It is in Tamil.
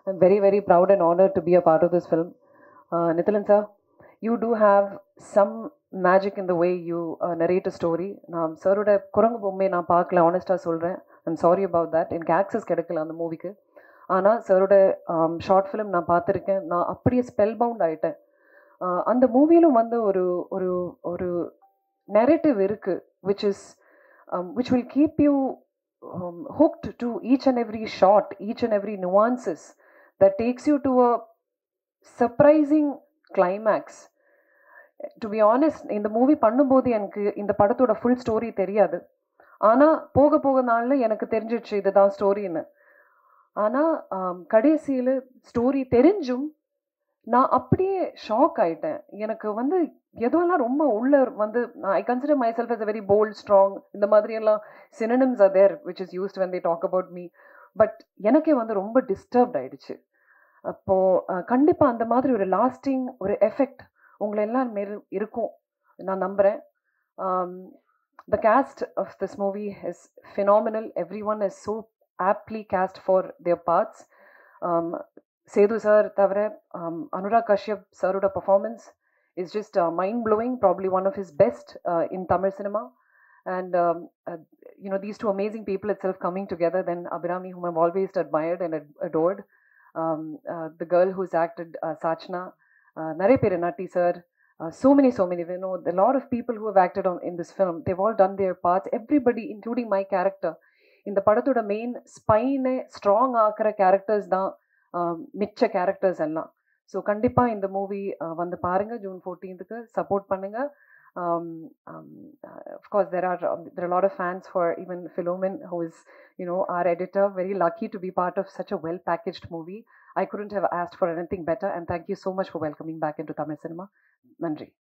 I'm very, very proud and honored to be a part of this film. Uh, Nithilan sir, you do have some magic in the way you uh, narrate a story. நான் சரோட குரங்கு பொம்மை நான் பார்க்கல ஆனஸ்டாக சொல்கிறேன் ஐம் சாரி அபவுட் தட் எனக்கு ஆக்சஸ் கிடைக்கல அந்த மூவிக்கு ஆனால் சரோட ஷார்ட் ஃபிலிம் நான் பார்த்துருக்கேன் நான் அப்படியே ஸ்பெல் பவுண்ட் ஆயிட்டேன் Uh, அந்த மூவியிலும் வந்து ஒரு ஒரு ஒரு நெரேட்டிவ் இருக்குது which is which will keep you hooked to each and every shot, each and every nuances that takes you to a surprising climax. To be honest இந்த மூவி பண்ணும்போது எனக்கு இந்த படத்தோட ஃபுல் ஸ்டோரி தெரியாது ஆனால் போக போக நாளில் எனக்கு தெரிஞ்சிடுச்சு இதுதான் ஸ்டோரின்னு ஆனால் கடைசியில் ஸ்டோரி தெரிஞ்சும் நான் அப்படியே ஷாக் ஆயிட்டேன் எனக்கு வந்து எதுவெல்லாம் ரொம்ப உள்ள வந்து I consider myself as a very bold strong இந்த மாதிரி எல்லாம் synonyms are there which is used when they talk about me but எனக்கே வந்து ரொம்ப டிஸ்டர்ப்ட் ஆயிடுச்சு அப்போ அஹ், கண்டிப்பா அந்த மாதிரி ஒரு லாஸ்டிங் ஒரு எஃபெக்ட் உங்களை எல்லாம் மேல் இருக்கும் நான் நம்புறேன் the cast of this movie is phenomenal everyone is so aptly cast for their parts Sethu sir தவிர um, அனுராக் கஷ்யப் சாரோட performance is just mind blowing probably one of his best in Tamil cinema and you know these two amazing people itself coming together then abhirami whom i've always admired and ad- adored um, uh, the girl who's acted uh, sachna uh, நிறைய பேர் Natty sir so many so many you know a lot of people who have acted on in this film they've all done their parts everybody including my character இந்த படத்தோட மெயின் ஸ்பைனை ஸ்ட்ராங் ஆக்குற கேரக்டர்ஸ் தான் um, மிச்ச கேரக்டர்ஸ் எல்லாம் ஸோ கண்டிப்பாக இந்த மூவி வந்து பாருங்க ஜூன் ஃபோர்டீன்த்துக்கு சப்போர்ட் பண்ணுங்க um, um, uh, of course there are um, there are a lot of fans for even Philomen who is you know our editor very lucky to be part of such a well packaged movie I couldn't have asked for anything better and thank you so much for welcoming back into Tamil cinema Nandri